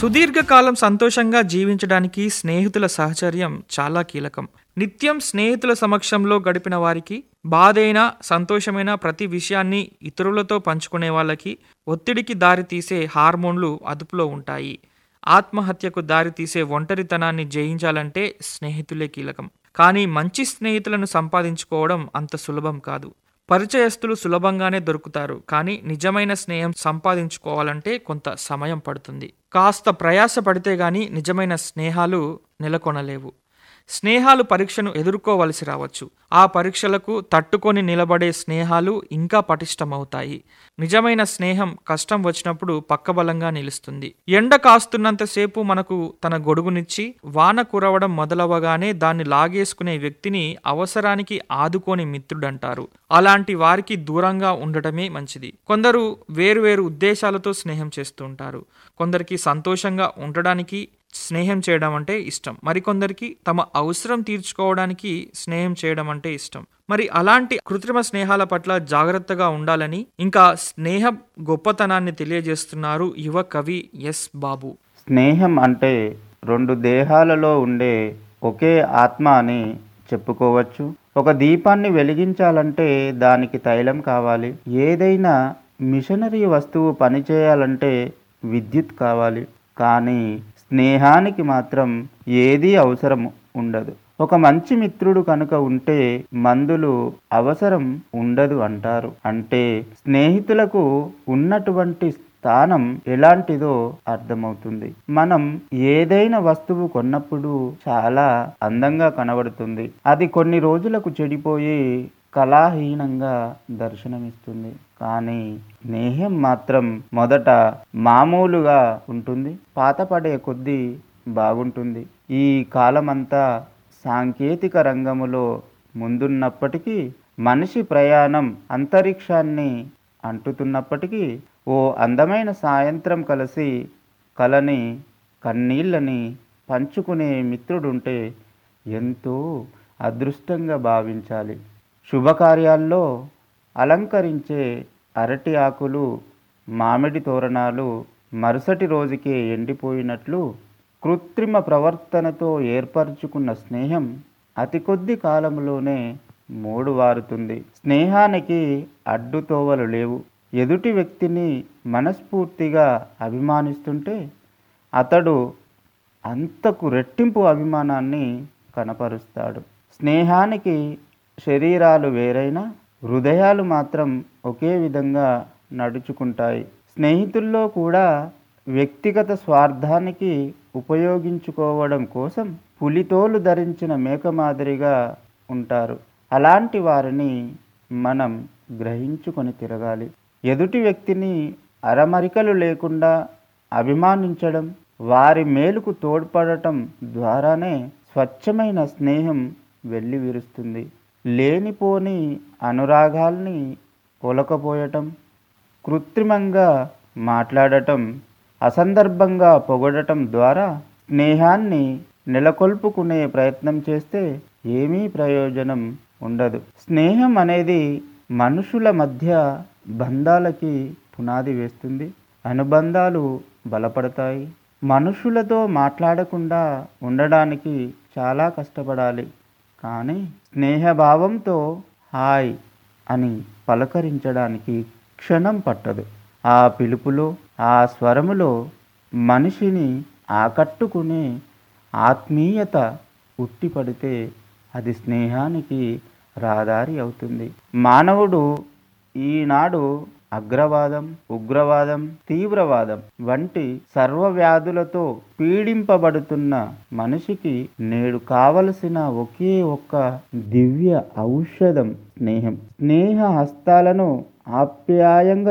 సుదీర్ఘకాలం సంతోషంగా జీవించడానికి స్నేహితుల సహచర్యం చాలా కీలకం నిత్యం స్నేహితుల సమక్షంలో గడిపిన వారికి బాధైన సంతోషమైన ప్రతి విషయాన్ని ఇతరులతో పంచుకునే వాళ్ళకి ఒత్తిడికి దారితీసే హార్మోన్లు అదుపులో ఉంటాయి ఆత్మహత్యకు దారితీసే ఒంటరితనాన్ని జయించాలంటే స్నేహితులే కీలకం కానీ మంచి స్నేహితులను సంపాదించుకోవడం అంత సులభం కాదు పరిచయస్తులు సులభంగానే దొరుకుతారు కానీ నిజమైన స్నేహం సంపాదించుకోవాలంటే కొంత సమయం పడుతుంది కాస్త ప్రయాస పడితే గాని నిజమైన స్నేహాలు నెలకొనలేవు స్నేహాలు పరీక్షను ఎదుర్కోవలసి రావచ్చు ఆ పరీక్షలకు తట్టుకొని నిలబడే స్నేహాలు ఇంకా పటిష్టమవుతాయి నిజమైన స్నేహం కష్టం వచ్చినప్పుడు పక్కబలంగా నిలుస్తుంది ఎండ కాస్తున్నంతసేపు మనకు తన గొడుగునిచ్చి వాన కురవడం మొదలవగానే దాన్ని లాగేసుకునే వ్యక్తిని అవసరానికి ఆదుకోని మిత్రుడంటారు అలాంటి వారికి దూరంగా ఉండటమే మంచిది కొందరు వేరువేరు ఉద్దేశాలతో స్నేహం చేస్తుంటారు కొందరికి సంతోషంగా ఉండడానికి స్నేహం చేయడం అంటే ఇష్టం మరికొందరికి తమ అవసరం తీర్చుకోవడానికి స్నేహం చేయడం అంటే ఇష్టం మరి అలాంటి కృత్రిమ స్నేహాల పట్ల జాగ్రత్తగా ఉండాలని ఇంకా స్నేహ గొప్పతనాన్ని తెలియజేస్తున్నారు యువ కవి ఎస్ బాబు స్నేహం అంటే రెండు దేహాలలో ఉండే ఒకే ఆత్మ అని చెప్పుకోవచ్చు ఒక దీపాన్ని వెలిగించాలంటే దానికి తైలం కావాలి ఏదైనా మిషనరీ వస్తువు పనిచేయాలంటే విద్యుత్ కావాలి కానీ స్నేహానికి మాత్రం ఏదీ అవసరం ఉండదు ఒక మంచి మిత్రుడు కనుక ఉంటే మందులు అవసరం ఉండదు అంటారు అంటే స్నేహితులకు ఉన్నటువంటి స్థానం ఎలాంటిదో అర్థమవుతుంది మనం ఏదైనా వస్తువు కొన్నప్పుడు చాలా అందంగా కనబడుతుంది అది కొన్ని రోజులకు చెడిపోయి కళాహీనంగా దర్శనమిస్తుంది కానీ స్నేహం మాత్రం మొదట మామూలుగా ఉంటుంది పాతపడే కొద్దీ బాగుంటుంది ఈ కాలమంతా సాంకేతిక రంగములో ముందున్నప్పటికీ మనిషి ప్రయాణం అంతరిక్షాన్ని అంటుతున్నప్పటికీ ఓ అందమైన సాయంత్రం కలిసి కలని కన్నీళ్ళని పంచుకునే మిత్రుడుంటే ఎంతో అదృష్టంగా భావించాలి శుభకార్యాల్లో అలంకరించే అరటి ఆకులు మామిడి తోరణాలు మరుసటి రోజుకే ఎండిపోయినట్లు కృత్రిమ ప్రవర్తనతో ఏర్పరచుకున్న స్నేహం అతి కొద్ది కాలంలోనే మూడు వారుతుంది స్నేహానికి అడ్డుతోవలు లేవు ఎదుటి వ్యక్తిని మనస్ఫూర్తిగా అభిమానిస్తుంటే అతడు అంతకు రెట్టింపు అభిమానాన్ని కనపరుస్తాడు స్నేహానికి శరీరాలు వేరైనా హృదయాలు మాత్రం ఒకే విధంగా నడుచుకుంటాయి స్నేహితుల్లో కూడా వ్యక్తిగత స్వార్థానికి ఉపయోగించుకోవడం కోసం పులితోలు ధరించిన మేక మాదిరిగా ఉంటారు అలాంటి వారిని మనం గ్రహించుకొని తిరగాలి ఎదుటి వ్యక్తిని అరమరికలు లేకుండా అభిమానించడం వారి మేలుకు తోడ్పడటం ద్వారానే స్వచ్ఛమైన స్నేహం వెళ్ళి విరుస్తుంది లేనిపోని అనురాగాల్ని ఒలకపోయటం కృత్రిమంగా మాట్లాడటం అసందర్భంగా పొగడటం ద్వారా స్నేహాన్ని నెలకొల్పుకునే ప్రయత్నం చేస్తే ఏమీ ప్రయోజనం ఉండదు స్నేహం అనేది మనుషుల మధ్య బంధాలకి పునాది వేస్తుంది అనుబంధాలు బలపడతాయి మనుషులతో మాట్లాడకుండా ఉండడానికి చాలా కష్టపడాలి కానీ స్నేహభావంతో హాయ్ అని పలకరించడానికి క్షణం పట్టదు ఆ పిలుపులో ఆ స్వరములో మనిషిని ఆకట్టుకునే ఆత్మీయత ఉట్టిపడితే అది స్నేహానికి రహదారి అవుతుంది మానవుడు ఈనాడు అగ్రవాదం ఉగ్రవాదం తీవ్రవాదం వంటి సర్వవ్యాధులతో పీడింపబడుతున్న మనిషికి నేడు కావలసిన ఒకే ఒక్క దివ్య ఔషధం స్నేహం స్నేహ హస్తాలను ఆప్యాయంగా